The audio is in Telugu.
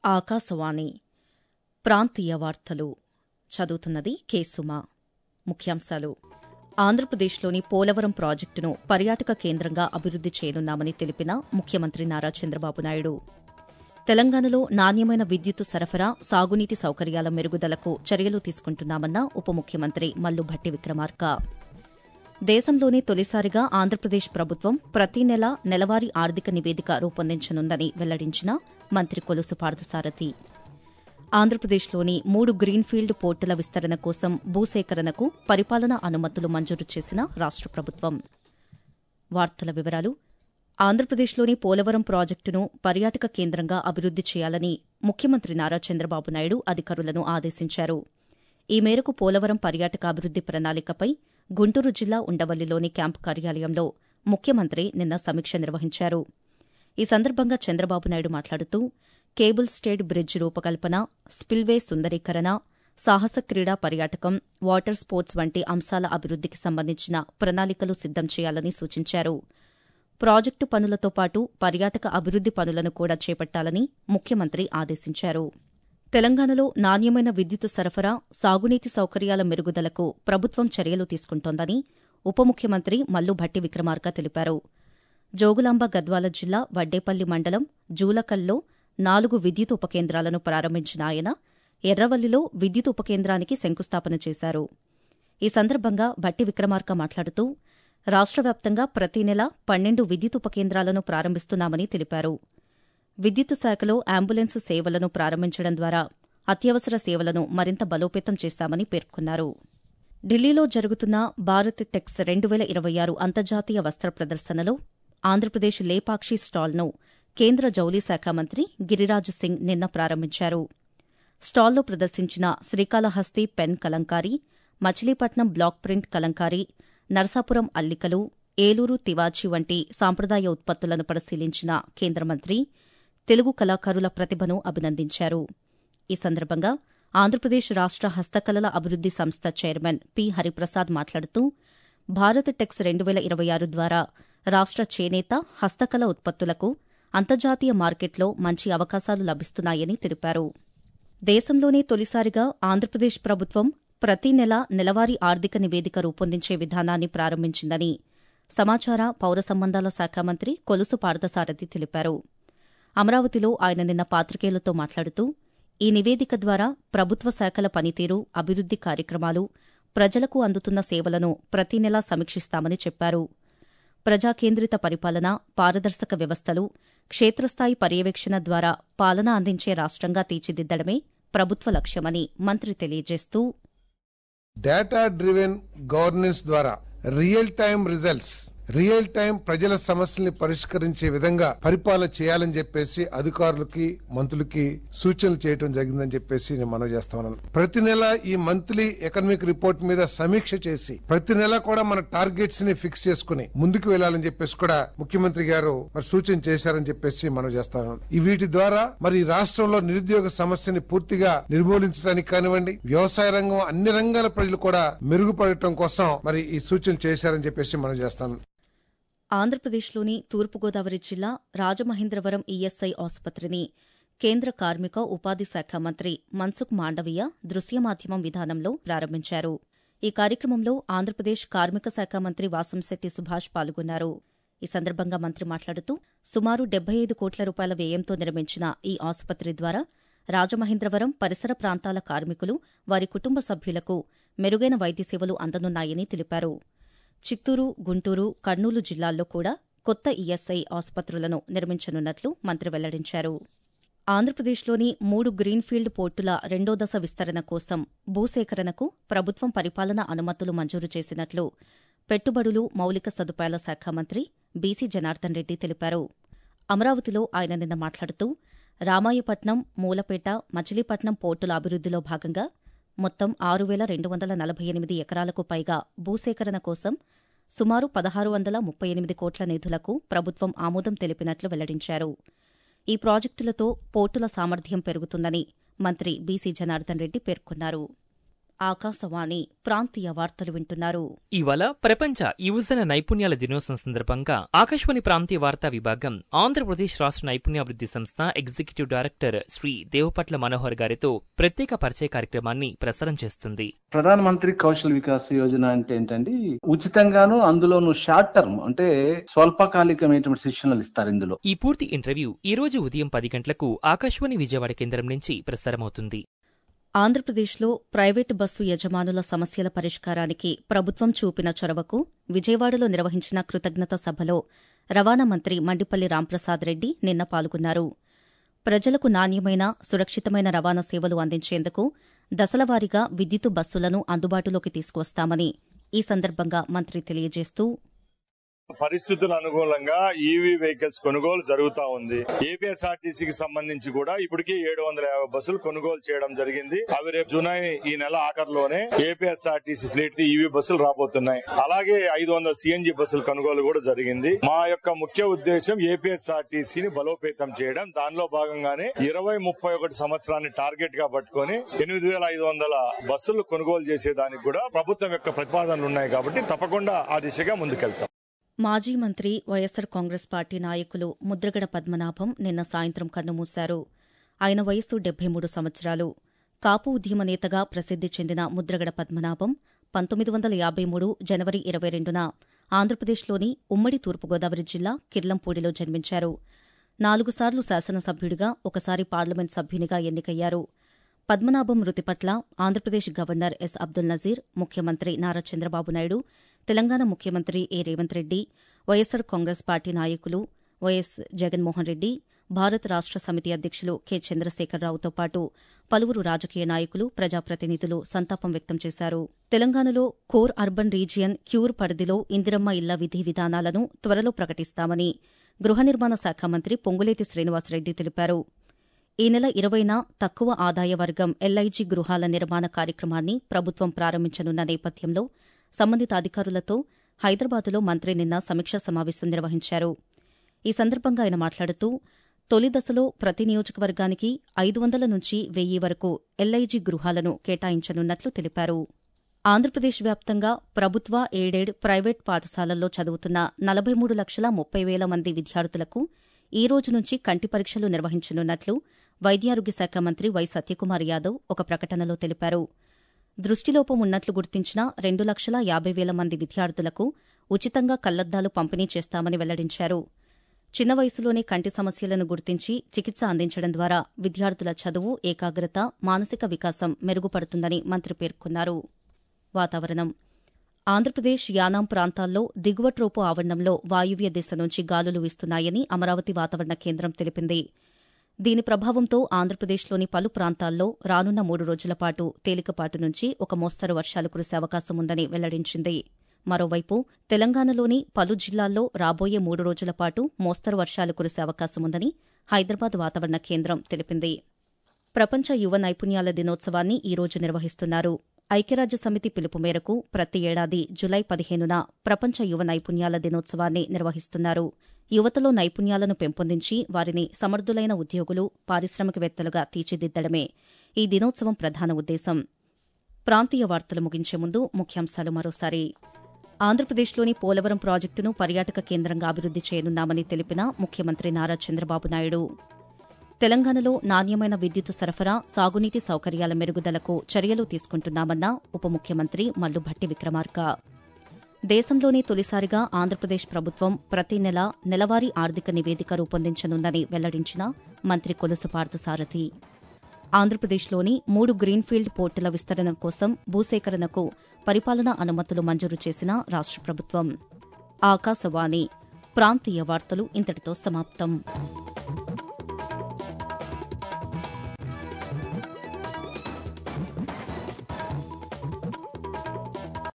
ఆకాశవాణి ప్రాంతీయ వార్తలు చదువుతున్నది కేసుమ ముఖ్యాంశాలు ఆంధ్రప్రదేశ్లోని పోలవరం ప్రాజెక్టును పర్యాటక కేంద్రంగా అభివృద్ది చేయనున్నామని తెలిపిన ముఖ్యమంత్రి నారా చంద్రబాబు నాయుడు తెలంగాణలో నాణ్యమైన విద్యుత్ సరఫరా సాగునీటి సౌకర్యాల మెరుగుదలకు చర్యలు తీసుకుంటున్నామన్న ఉప ముఖ్యమంత్రి మల్లు భట్టి విక్రమార్క దేశంలోనే తొలిసారిగా ఆంధ్రప్రదేశ్ ప్రభుత్వం ప్రతి నెల నెలవారీ ఆర్థిక నివేదిక రూపొందించనుందని వెల్లడించిన మంత్రి కొలుసు పార్థసారథి ఆంధ్రప్రదేశ్లోని మూడు గ్రీన్ఫీల్డ్ పోర్టుల విస్తరణ కోసం భూసేకరణకు పరిపాలనా అనుమతులు మంజూరు చేసిన రాష్ట ప్రభుత్వం వార్తల వివరాలు ఆంధ్రప్రదేశ్లోని పోలవరం ప్రాజెక్టును పర్యాటక కేంద్రంగా అభివృద్ది చేయాలని ముఖ్యమంత్రి నారా చంద్రబాబు నాయుడు అధికారులను ఆదేశించారు ఈ మేరకు పోలవరం పర్యాటక అభివృద్ది ప్రణాళికపై గుంటూరు జిల్లా ఉండవల్లిలోని క్యాంపు కార్యాలయంలో ముఖ్యమంత్రి నిన్న సమీక్ష నిర్వహించారు ఈ సందర్భంగా చంద్రబాబు నాయుడు మాట్లాడుతూ కేబుల్ స్టేట్ బ్రిడ్జ్ రూపకల్పన స్పిల్వే సుందరీకరణ సాహస క్రీడా పర్యాటకం వాటర్ స్పోర్ట్స్ వంటి అంశాల అభివృద్దికి సంబంధించిన ప్రణాళికలు సిద్దం చేయాలని సూచించారు ప్రాజెక్టు పనులతో పాటు పర్యాటక అభివృద్ది పనులను కూడా చేపట్టాలని ముఖ్యమంత్రి ఆదేశించారు తెలంగాణలో నాణ్యమైన విద్యుత్ సరఫరా సాగునీటి సౌకర్యాల మెరుగుదలకు ప్రభుత్వం చర్యలు తీసుకుంటోందని ఉప ముఖ్యమంత్రి మల్లు భట్టి విక్రమార్క తెలిపారు జోగులాంబ గద్వాల జిల్లా వడ్డేపల్లి మండలం జూలకల్లో నాలుగు విద్యుత్ ఉపకేంద్రాలను ప్రారంభించిన ఆయన ఎర్రవల్లిలో విద్యుత్ ఉపకేంద్రానికి శంకుస్థాపన చేశారు ఈ సందర్భంగా భట్టి విక్రమార్క మాట్లాడుతూ రాష్ట్ర వ్యాప్తంగా ప్రతి నెల పన్నెండు విద్యుత్ ఉపకేంద్రాలను ప్రారంభిస్తున్నామని తెలిపారు విద్యుత్ శాఖలో అంబులెన్స్ సేవలను ప్రారంభించడం ద్వారా అత్యవసర సేవలను మరింత బలోపేతం చేశామని పేర్కొన్నారు ఢిల్లీలో జరుగుతున్న భారత్ టెక్స్ రెండు వేల ఇరవై ఆరు అంతర్జాతీయ వస్త్ర ప్రదర్శనలో ఆంధ్రప్రదేశ్ లేపాక్షి స్టాల్ను కేంద్ర జౌళి శాఖ మంత్రి గిరిరాజ్ సింగ్ నిన్న ప్రారంభించారు స్టాల్లో ప్రదర్శించిన Srikalahasti pen Kalamkari Machilipatnam block print Kalamkari Narsapuram అల్లికలు ఏలూరు తివాచి వంటి సాంప్రదాయ ఉత్పత్తులను పరిశీలించిన కేంద్ర మంత్రి తెలుగు కళాకారుల ప్రతిభను అభినందించారు ఈ సందర్భంగా ఆంధ్రప్రదేశ్ రాష్ట హస్తకళల అభివృద్ది సంస్థ చైర్మన్ పి హరిప్రసాద్ మాట్లాడుతూ భారత్ టెక్స్ రెండు వేల ఇరవై ఆరు ద్వారా రాష్ట చేనేత హస్తకళ ఉత్పత్తులకు అంతర్జాతీయ మార్కెట్లో మంచి అవకాశాలు లభిస్తున్నాయని తెలిపారు దేశంలోనే తొలిసారిగా ఆంధ్రప్రదేశ్ ప్రభుత్వం ప్రతి నెల నెలవారీ ఆర్థిక నివేదిక రూపొందించే విధానాన్ని ప్రారంభించిందని సమాచార పౌర సంబంధాల శాఖ మంత్రి కొలుసు పార్థసారథి తెలిపారు అమరావతిలో ఆయన నిన్న పాత్రికేయులతో మాట్లాడుతూ ఈ నివేదిక ద్వారా ప్రభుత్వ శాఖల పనితీరు అభివృద్ది కార్యక్రమాలు ప్రజలకు అందుతున్న సేవలను ప్రతి నెలా సమీక్షిస్తామని చెప్పారు ప్రజాకేంద్రిత పరిపాలన పారదర్శక వ్యవస్థలు క్షేత్రస్థాయి పర్యవేక్షణ ద్వారా పాలన అందించే రాష్ట్రంగా తీర్చిదిద్దడమే ప్రభుత్వ లక్ష్యమని మంత్రి తెలియజేస్తూ డేటా డ్రివెన్ గవర్నెన్స్ ద్వారా real time results real time ప్రజల సమస్యల్ని పరిష్కరించే విధంగా పరిపాలన చేయాలని చెప్పేసి అధికారులకి మంత్రులకి సూచనలు చేయడం జరిగిందని చెప్పేసి నేను మనవి చేస్తా ఉన్నాను ప్రతి నెల ఈ మంత్లీ ఎకనామిక్ రిపోర్ట్ మీద సమీక్ష చేసి ప్రతి నెల కూడా మన టార్గెట్స్ ని ఫిక్స్ చేసుకుని ముందుకు వెళ్లాలని చెప్పేసి కూడా ముఖ్యమంత్రి గారు మరి సూచన చేశారని చెప్పేసి మనం చేస్తాను ఈ వీటి ద్వారా మరి ఈ రాష్ట్రంలో నిరుద్యోగ సమస్యని పూర్తిగా నిర్మూలించడానికి కానివ్వండి వ్యవసాయ రంగం అన్ని రంగాల ప్రజలు కూడా మెరుగుపడటం కోసం మరి ఈ సూచన చేశారని చెప్పేసి మనం చేస్తాను ఆంధ్రప్రదేశ్లోని తూర్పుగోదావరి జిల్లా రాజమహేంద్రవరం ఈఎస్ఐ ఆసుపత్రిని కేంద్ర కార్మిక ఉపాధి శాఖ మంత్రి మన్సుఖ్ మాండవీయ దృశ్య మాధ్యమం విధానంలో ప్రారంభించారు ఈ కార్యక్రమంలో ఆంధ్రప్రదేశ్ కార్మిక శాఖ మంత్రి వాసంశెట్టి సుభాష్ పాల్గొన్నారు ఈ సందర్భంగా మంత్రి మాట్లాడుతూ సుమారు డెబ్బై ఐదు కోట్ల రూపాయల వ్యయంతో నిర్మించిన ఈ ఆసుపత్రి ద్వారా రాజమహేంద్రవరం పరిసర ప్రాంతాల కార్మికులు వారి కుటుంబ సభ్యులకు మెరుగైన వైద్య సేవలు అందనున్నాయని తెలిపారు చిత్తూరు గుంటూరు కర్నూలు జిల్లాల్లో కూడా కొత్త ఈఎస్ఐ ఆసుపత్రులను నిర్మించనున్నట్లు మంత్రి వెల్లడించారు ఆంధ్రప్రదేశ్లోని మూడు గ్రీన్ఫీల్డ్ పోర్టుల రెండో దశ విస్తరణ కోసం భూసేకరణకు ప్రభుత్వం పరిపాలన అనుమతులు మంజూరు చేసినట్లు పెట్టుబడులు మౌలిక సదుపాయాల శాఖ మంత్రి బీసీ జనార్దన్ రెడ్డి తెలిపారు అమరావతిలో ఆయన నిన్న మాట్లాడుతూ రామాయపట్నం మూలపేట మచిలీపట్నం పోర్టుల అభివృద్దిలో భాగంగా మొత్తం ఆరు వేల రెండు వందల నలభై ఎనిమిది ఎకరాలకు పైగా భూసేకరణ కోసం సుమారు పదహారు వందల ముప్పై ఎనిమిది కోట్ల నిధులకు ప్రభుత్వం ఆమోదం తెలిపినట్లు వెల్లడించారు ఈ ప్రాజెక్టులతో పోర్టుల సామర్థ్యం పెరుగుతుందని మంత్రి బీసీ జనార్దన్ రెడ్డి పేర్కొన్నారు ఆకాశవాణి ప్రాంతీయ వార్తలు వింటున్నారు ఇవాళ ప్రపంచ యువజన నైపుణ్యాల దినోత్సవం సందర్భంగా ఆకాశవాణి ప్రాంతీయ వార్తా విభాగం ఆంధ్రప్రదేశ్ రాష్ట్ర నైపుణ్యాభివృద్ధి సంస్థ ఎగ్జిక్యూటివ్ డైరెక్టర్ శ్రీ దేవపట్ల మనోహర్ గారితో ప్రత్యేక పరిచయ కార్యక్రమాన్ని ప్రసారం చేస్తుంది ప్రధాన మంత్రి కౌశల్ వికాస్ యోజన అంటే ఏంటండి ఉచితంగాను అందులోను షార్ట్ టర్మ్ అంటే స్వల్పకాలికమైనటువంటి శిక్షణలు ఇస్తారు ఇందులో ఈ పూర్తి ఇంటర్వ్యూ ఈ రోజు ఉదయం పది గంటలకు ఆకాశవాణి విజయవాడ కేంద్రం నుంచి ప్రసారమవుతుంది ఆంధ్రప్రదేశ్లో ప్రైవేటు బస్సు యజమానుల సమస్యల పరిష్కారానికి ప్రభుత్వం చూపిన చొరవకు విజయవాడలో నిర్వహించిన కృతజ్ఞత సభలో రవాణా మంత్రి మండిపల్లి రాంప్రసాద్ రెడ్డి నిన్న పాల్గొన్నారు ప్రజలకు నాణ్యమైన సురక్షితమైన రవాణా సేవలు అందించేందుకు దశలవారీగా విద్యుత్ బస్సులను అందుబాటులోకి తీసుకువస్తామని ఈ సందర్భంగా మంత్రి తెలియజేస్తూ పరిస్థితుల అనుకూలంగా ఈవీ వెహికల్స్ కొనుగోలు జరుగుతా ఉంది ఏపీఎస్ఆర్టీసీకి సంబంధించి కూడా ఇప్పటికీ ఏడు వందల యాభై బస్సులు కొనుగోలు చేయడం జరిగింది అవి రేపు జూలై ఈ నెల ఆఖరిలోనే ఏపీఎస్ఆర్టీసీ ఫ్లీట్ ఈవీ బస్సులు రాబోతున్నాయి అలాగే ఐదు వందల సిఎన్జి బస్సులు కొనుగోలు కూడా జరిగింది మా యొక్క ముఖ్య ఉద్దేశం ఏపీఎస్ఆర్టీసీని బలోపేతం చేయడం దానిలో భాగంగానే ఇరవై ముప్పై ఒకటి సంవత్సరాన్ని టార్గెట్ గా పట్టుకొని ఎనిమిది వేల ఐదు వందల బస్సులు కొనుగోలు చేసేదానికి కూడా ప్రభుత్వం యొక్క ప్రతిపాదనలు ఉన్నాయి కాబట్టి తప్పకుండా ఆ దిశగా ముందుకెళ్తాం మాజీ మంత్రి వైఎస్సార్ కాంగ్రెస్ పార్టీ నాయకులు ముద్రగడ పద్మనాభం నిన్న సాయంత్రం కన్నుమూశారు ఆయన వయస్సు డెబ్బై మూడు సంవత్సరాలు కాపు ఉద్యమ నేతగా ప్రసిద్ది చెందిన ముద్రగడ పద్మనాభం పంతొమ్మిది వందల యాభై మూడు జనవరి ఇరవై రెండున ఆంధ్రప్రదేశ్లోని ఉమ్మడి తూర్పుగోదావరి జిల్లా కిర్లంపూడిలో జన్మించారు నాలుగుసార్లు శాసనసభ్యుడిగా ఒకసారి పార్లమెంట్ సభ్యునిగా ఎన్నికయ్యారు పద్మనాభం మృతి పట్ల ఆంధ్రప్రదేశ్ గవర్నర్ ఎస్ అబ్దుల్ నజీర్ ముఖ్యమంత్రి నారా చంద్రబాబు నాయుడు తెలంగాణ ముఖ్యమంత్రి A Revanth Reddy YSR Congress party నాయకులు వైఎస్ జగన్మోహన్ రెడ్డి భారత్ రాష్ట సమితి అధ్యక్షులు కె చంద్రశేఖరరావుతో పాటు పలువురు రాజకీయ నాయకులు ప్రజాప్రతినిధులు సంతాపం వ్యక్తం చేశారు తెలంగాణలో కోర్ అర్బన్ రీజియన్ క్యూర్ పరిధిలో ఇందిరమ్మ ఇళ్ల విధి విధానాలను త్వరలో ప్రకటిస్తామని గృహ నిర్మాణ శాఖ మంత్రి పొంగులేటి శ్రీనివాసరెడ్డి తెలిపారు ఈ నెల ఇరవైన తక్కువ ఆదాయ వర్గం ఎల్ఐజీ గృహాల నిర్మాణ కార్యక్రమాన్ని ప్రభుత్వం ప్రారంభించనున్న నేపథ్యంలో సంబంధిత అధికారులతో హైదరాబాదులో మంత్రి నిన్న సమీక్షా సమావేశం నిర్వహించారు ఈ సందర్భంగా ఆయన మాట్లాడుతూ తొలి దశలో ప్రతి నియోజకవర్గానికి ఐదు వందల నుంచి వెయ్యి వరకు ఎల్ఐజీ గృహాలను కేటాయించనున్నట్లు తెలిపారు ఆంధ్రప్రదేశ్ వ్యాప్తంగా ప్రభుత్వ ఎయిడెడ్ ప్రైవేట్ పాఠశాలల్లో చదువుతున్న నలభై మూడు లక్షల ముప్పై వేల మంది విద్యార్థులకు ఈ రోజు నుంచి కంటి పరీక్షలు నిర్వహించనున్నట్లు వైద్యారోగ్య శాఖ మంత్రి వై సత్యకుమార్ యాదవ్ ఒక ప్రకటనలో తెలిపారు దృష్టిలోపం ఉన్నట్లు గుర్తించిన రెండు లక్షల యాభై వేల మంది విద్యార్థులకు ఉచితంగా కళ్లద్దాలు పంపిణీ చేస్తామని వెల్లడించారు చిన్న వయసులోనే కంటి సమస్యలను గుర్తించి చికిత్స అందించడం ద్వారా విద్యార్థుల చదువు ఏకాగ్రత మానసిక వికాసం మెరుగుపడుతుందని మంత్రి పేర్కొన్నారు వాతావరణం ఆంధ్రప్రదేశ్ యానాం ప్రాంతాల్లో దిగువ ట్రోపు ఆవరణంలో వాయువ్య దిశ నుంచి గాలులు వీస్తున్నాయని అమరావతి వాతావరణ కేంద్రం తెలిపింది దీని ప్రభావంతో ఆంధ్రప్రదేశ్లోని పలు ప్రాంతాల్లో రానున్న మూడు రోజుల పాటు తేలికపాటు నుంచి ఒక మోస్తరు వర్షాలు కురిసే అవకాశం ఉందని వెల్లడించింది మరోవైపు తెలంగాణలోని పలు జిల్లాల్లో రాబోయే మూడు రోజుల పాటు మోస్తరు వర్షాలు కురిసే అవకాశం ఉందని హైదరాబాద్ వాతావరణ కేంద్రం తెలిపింది ప్రపంచ యువ నైపుణ్యాల దినోత్సవాన్ని ఈ రోజు నిర్వహిస్తున్నారు ఐక్యరాజ్య సమితి పిలుపు మేరకు ప్రతి ఏడాది జులై పదిహేనున ప్రపంచ యువ నైపుణ్యాల దినోత్సవాన్ని నిర్వహిస్తున్నారు యువతలో నైపుణ్యాలను పెంపొందించి వారిని సమర్థులైన ఉద్యోగులు పారిశ్రామికవేత్తలుగా తీర్చిదిద్దడమే ఈ దినోత్సవం ప్రధాన ఉద్దేశం ప్రాంతీయ వార్తలు ముగించే ముందు ముఖ్యాంశాలు మరోసారి ఆంధ్రప్రదేశ్లోని పోలవరం ప్రాజెక్టును పర్యాటక కేంద్రంగా అభివృద్ది చేయనున్నామని తెలిపిన ముఖ్యమంత్రి నారా చంద్రబాబు నాయుడు తెలంగాణలో నాణ్యమైన విద్యుత్ సరఫరా సాగునీటి సౌకర్యాల మెరుగుదలకు చర్యలు తీసుకుంటున్నామన్న ఉప ముఖ్యమంత్రి మల్లుభట్టి విక్రమార్క దేశంలోనే తొలిసారిగా ఆంధ్రప్రదేశ్ ప్రభుత్వం ప్రతి నెల నెలవారీ ఆర్థిక నివేదిక రూపొందించనుందని వెల్లడించిన మంత్రి కొలుసు పార్థసారథి ఆంధ్రప్రదేశ్లోని మూడు గ్రీన్ఫీల్డ్ పోర్టుల విస్తరణ కోసం భూసేకరణకు పరిపాలనా అనుమతులు మంజూరు చేసిన రాష్ట ప్రభుత్వం ఆకాశవాణి ప్రాంతీయ వార్తలు ఇంతటితో సమాప్తం